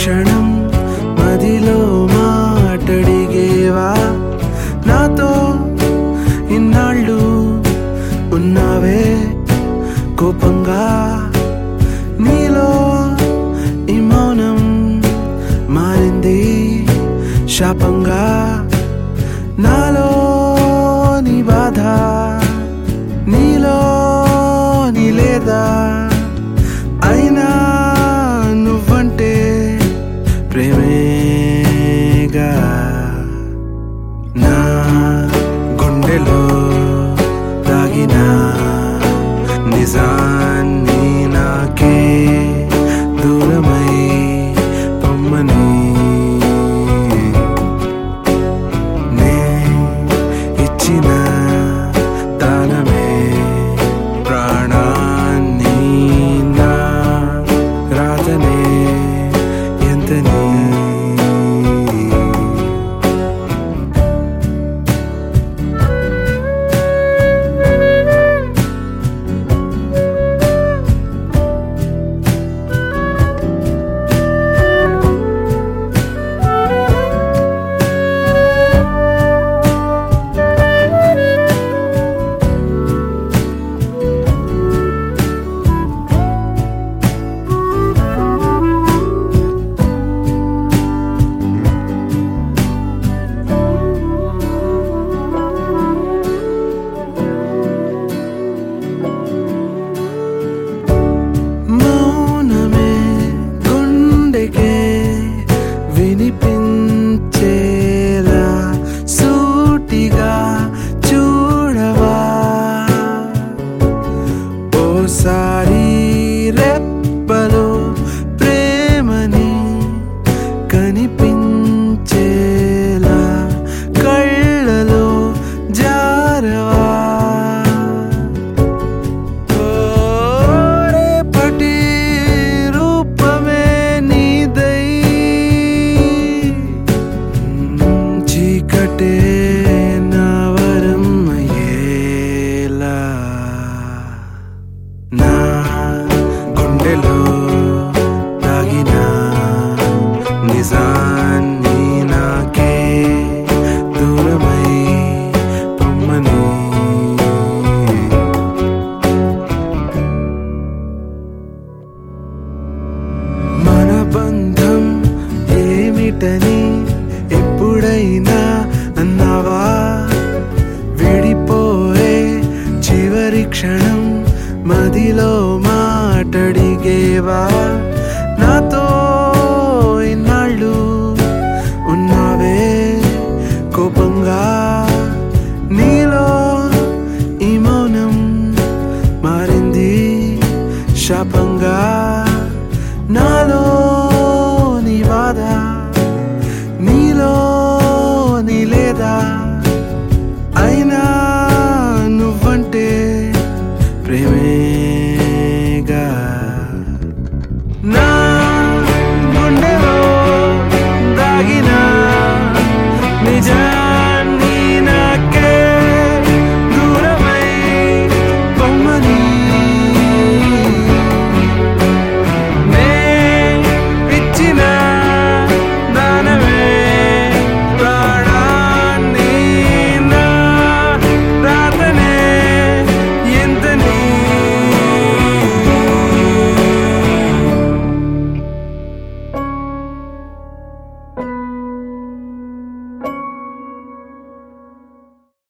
క్షణం మదిలో మాటడిగేవా నాతో ఇన్నాళ్ళు ఉన్నావే కోపంగా నీలో ఈ మౌనం మారింది శాపంగా నాలో నీ బాధ నీలో నీ లేదా అయినా నువ్వంటే ప్రేమేగా నా గుండెలో దాగిన నిజాన్ని నాకే దూరమై పొమ్మని నే ఇచ్చిన దానమే ప్రాణాన్ని నా రాతనే ఎంతని మౌనమే గుండెకే వినిపించేలా సూటిగా చూడవా ఓసారి రెప్పలో ప్రేమని కనిపించేలా కళ్ళలో జారవా రేపటి రూపమే నీదై చీకటే నా వరం అయ్యేలా నా గుండెలో దాగిన నిజాన్ని నాకే దూరమై పొమ్మని మన బంధం ఏమిటని ఎప్పుడైనా అన్నావా విడిపోయే చివరి క్షణం మదిలో మాటడిగేవా